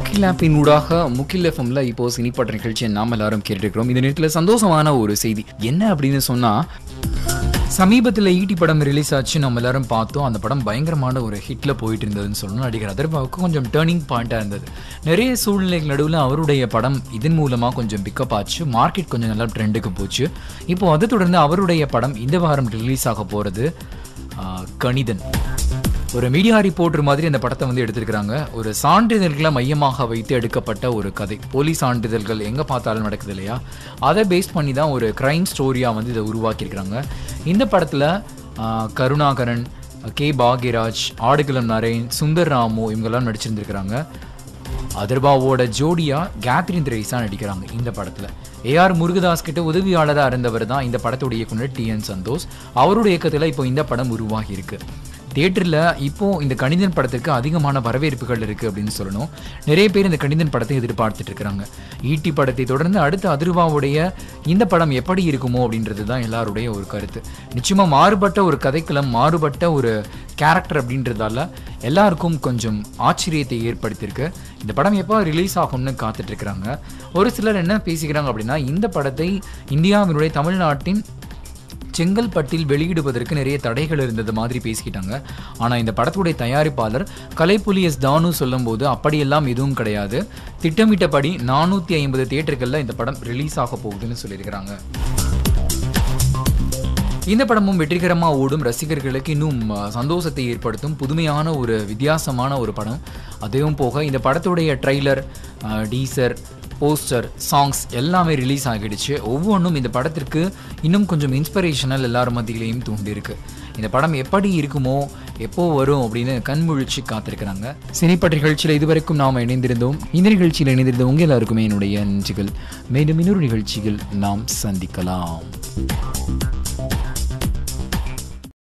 முகில் ஆப்பின் ஊடாக முகில் எஃப்எம்ல இப்போ சினிப்பாட்ட நிகழ்ச்சியை நாம் எல்லாரும் கேட்டுருக்கிறோம் இந்த நேரத்தில் சந்தோஷமான ஒரு செய்தி என்ன அப்படின்னு சொன்னா சமீபத்தில் ஈட்டி படம் ரிலீஸ் ஆச்சு நம்ம எல்லாரும் பார்த்தோம் அந்த படம் பயங்கரமான ஒரு ஹிட்ல போயிட்டு இருந்ததுன்னு சொல்லணும் நடிகர் அதர்பாவுக்கு கொஞ்சம் டேர்னிங் பாயிண்டாக இருந்தது நிறைய சூழ்நிலைகள் நடுவில் அவருடைய படம் இதன் மூலமாக கொஞ்சம் பிக்கப் ஆச்சு மார்க்கெட் கொஞ்சம் நல்லா ட்ரெண்டுக்கு போச்சு இப்போ அதை தொடர்ந்து அவருடைய படம் இந்த வாரம் ரிலீஸ் ஆக போகிறது கணிதன் ஒரு மீடியா ரிப்போர்ட்டர் மாதிரி அந்த படத்தை வந்து எடுத்திருக்கிறாங்க ஒரு சான்றிதழ்களை மையமாக வைத்து எடுக்கப்பட்ட ஒரு கதை போலீஸ் சான்றிதழ்கள் எங்கே பார்த்தாலும் நடக்குது இல்லையா அதை பேஸ் பண்ணி தான் ஒரு க்ரைம் ஸ்டோரியாக வந்து இதை உருவாக்கியிருக்கிறாங்க இந்த படத்தில் கருணாகரன் கே பாக்யராஜ் ஆடுகளம் நரேன் சுந்தர் ராமு இவங்கெல்லாம் நடிச்சிருந்திருக்கிறாங்க அதர்பாவோட ஜோடியா கேத்ரின் திரேசா நடிக்கிறாங்க இந்த படத்துல ஏஆர் முருகதாஸ் கிட்ட உதவியாளராக இருந்தவர் தான் இந்த படத்தோட இயக்குனர் டி என் சந்தோஷ் அவருடைய இயக்கத்தில் இப்போ இந்த படம் உருவாகி இருக்கு தியேட்டரில் இப்போ இந்த கணிதன் படத்திற்கு அதிகமான வரவேற்புகள் இருக்கு அப்படின்னு சொல்லணும் நிறைய பேர் இந்த கணிதன் படத்தை எதிர்பார்த்துட்டு இருக்கிறாங்க ஈட்டி படத்தை தொடர்ந்து அடுத்த அதிர்வாவுடைய இந்த படம் எப்படி இருக்குமோ அப்படின்றது தான் எல்லாருடைய ஒரு கருத்து நிச்சயமா மாறுபட்ட ஒரு கதைக்களம் மாறுபட்ட ஒரு கேரக்டர் அப்படின்றதால எல்லாருக்கும் கொஞ்சம் ஆச்சரியத்தை ஏற்படுத்தியிருக்கு இந்த படம் எப்போ ரிலீஸ் ஆகும்னு காத்துட்டு இருக்கிறாங்க ஒரு சிலர் என்ன பேசிக்கிறாங்க அப்படின்னா இந்த படத்தை இந்தியாவினுடைய தமிழ்நாட்டின் செங்கல்பட்டில் வெளியிடுவதற்கு நிறைய தடைகள் இருந்தது மாதிரி பேசிக்கிட்டாங்க ஆனால் இந்த படத்துடைய தயாரிப்பாளர் கலைப்புலி எஸ் தானு சொல்லும்போது அப்படியெல்லாம் எதுவும் கிடையாது திட்டமிட்டபடி நானூற்றி ஐம்பது தியேட்டர்களில் இந்த படம் ரிலீஸ் ஆக போகுதுன்னு சொல்லியிருக்கிறாங்க இந்த படமும் வெற்றிகரமாக ஓடும் ரசிகர்களுக்கு இன்னும் அஹ், சந்தோஷத்தை ஏற்படுத்தும் புதுமையான ஒரு வித்தியாசமான ஒரு படம் அதுவும் போக இந்த படத்துடைய ட்ரைலர் டீசர் போஸ்டர் சாங்ஸ் எல்லாமே ரிலீஸ் ஆகிடுச்சு ஒவ்வொன்றும் இந்த படத்திற்கு இன்னும் கொஞ்சம் இன்ஸ்பிரேஷனல் எல்லார் மத்தியிலையும் தூண்டியிருக்கு இந்த படம் எப்படி இருக்குமோ எப்போ வரும் அப்படின்னு கண்முழிச்சு காத்திருக்கிறாங்க சினிப்பட்ட நிகழ்ச்சியில் இதுவரைக்கும் நாம் இணைந்திருந்தோம் இந்த நிகழ்ச்சியில் இணைந்திருந்த உங்க எல்லாருக்குமே என்னுடைய நன்றிகள் மேலும் இன்னொரு நிகழ்ச்சியில் நாம் சந்திக்கலாம்